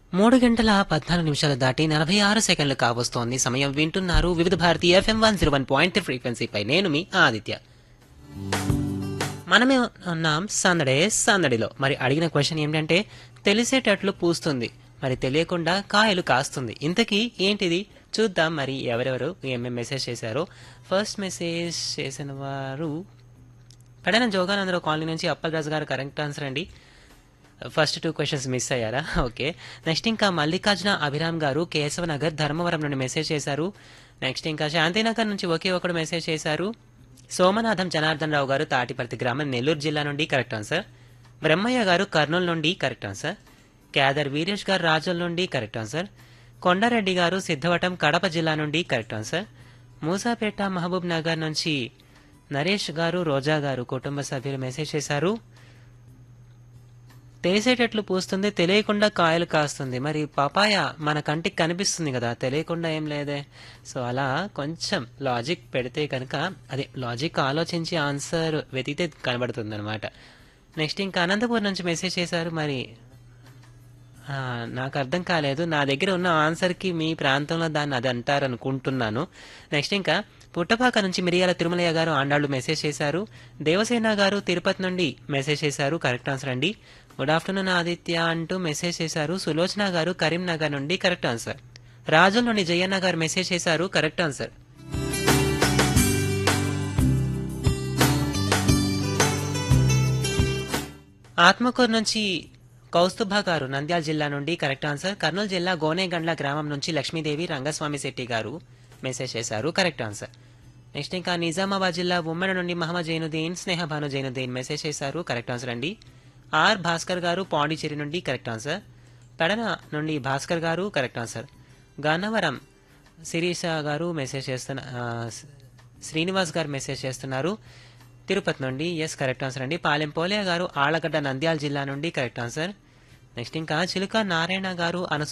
మూడు గంటల పద్నాలుగు నిమిషాలు దాటి నలభై ఆరు సెకండ్లు కావస్తోంది సమయం వింటున్నారు Vividh Bharati FM one zero one point ఫ్రీక్వెన్సీపై నేను మీ ఆదిత్య మనమే ఉన్నాం సందడే సందడిలో మరి అడిగిన క్వశ్చన్ ఏంటంటే తెలిసేటట్లు పూస్తుంది మరి తెలియకుండా కాయలు కాస్తుంది ఇంతకీ ఏంటిది చూద్దాం మరి ఎవరెవరు ఏమేమి మెసేజ్ చేశారో ఫస్ట్ మెసేజ్ చేసిన వారు పెడన జోగానందరావు కాలనీ నుంచి అప్పలరాజు గారు కరెక్ట్ ఆన్సర్ అండి ఫస్ట్ టూ క్వశ్చన్స్ మిస్ అయ్యారా ఓకే నెక్స్ట్ ఇంకా మల్లికార్జున అభిరామ్ గారు కేశవనగర్ ధర్మవరం నుండి మెసేజ్ చేశారు నెక్స్ట్ ఇంకా శాంతినగర్ నుంచి ఒకే ఒకడు మెసేజ్ చేశారు సోమనాథం జనార్దన్ రావు గారు తాటిపర్తి గ్రామం నెల్లూరు జిల్లా నుండి కరెక్ట్ ఆన్సర్ బ్రహ్మయ్య గారు కర్నూలు నుండి కరెక్ట్ ఆన్సర్ క్యాదర్ వీరేష్ గారు రాజుల నుండి కరెక్ట్ ఆన్సర్ కొండారెడ్డి గారు సిద్ధవటం కడప జిల్లా నుండి correct answer Musapet Mahabubnagar నుంచి నరేష్ గారు రోజా గారు కుటుంబ సభ్యులు మెసేజ్ చేశారు తెలిసేటట్లు పూస్తుంది తెలియకుండా కాయలు కాస్తుంది మరి పపాయ మన కంటికి కనిపిస్తుంది కదా తెలియకుండా ఏం లేదే సో అలా కొంచెం లాజిక్ పెడితే కనుక అదే లాజిక్ ఆలోచించి ఆన్సర్ వెతికితే కనబడుతుంది అనమాట నెక్స్ట్ ఇంకా అనంతపురం నుంచి మెసేజ్ చేశారు మరి ఆ, నాకు అర్థం కాలేదు నా దగ్గర ఉన్న ఆన్సర్కి మీ ప్రాంతంలో దాన్ని అది అంటారు అనుకుంటున్నాను నెక్స్ట్ ఇంకా పుట్టపాక నుంచి మిరియాల తిరుమలయ్య గారు ఆండాళ్ళు మెసేజ్ చేశారు దేవసేన గారు తిరుపతి నుండి మెసేజ్ చేశారు కరెక్ట్ ఆన్సర్ అండి గుడ్ ఆఫ్టర్నూన్ ఆదిత్య అంటూ మెసేజ్ చేశారు సులోచన గారు కరీంనగర్ నుండి కరెక్ట్ ఆన్సర్ రాజుల నుండి జయన్న గారు మెసేజ్ చేశారు కరెక్ట్ ఆన్సర్ ఆత్మకూరు నుంచి కౌస్తుభ గారు నంద్యాల జిల్లా నుండి కరెక్ట్ ఆన్సర్ కర్నూలు జిల్లా గోనేగండ్ల గ్రామం నుంచి లక్ష్మీదేవి రంగస్వామి శెట్టి గారు మెసేజ్ చేశారు కరెక్ట్ ఆన్సర్ నెక్స్ట్ ఇంకా నిజామాబాద్ జిల్లా ఉమ్మడి నుండి మహమ్మద్ జైనుద్దీన్ స్నేహ భాను జైనుద్దీన్ మెసేజ్ చేశారు కరెక్ట్ ఆన్సర్ అండి ఆర్ భాస్కర్ గారు పాండిచేరి నుండి కరెక్ట్ ఆన్సర్ పెడన నుండి భాస్కర్ గారు కరెక్ట్ ఆన్సర్ గన్నవరం శిరీష గారు మెసేజ్ చేస్తున్న ఆ, శ్రీనివాస్ గారు మెసేజ్ చేస్తున్నారు తిరుపతి నుండి ఎస్ కరెక్ట్ ఆన్సర్ అండి పాలెం పోలే గారు ఆళ్లగడ్డ నంద్యాల జిల్లా నుండి కరెక్ట్ ఆన్సర్ నెక్స్ట్ ఇంకా చిలుక నారాయణ గారు అనసూయ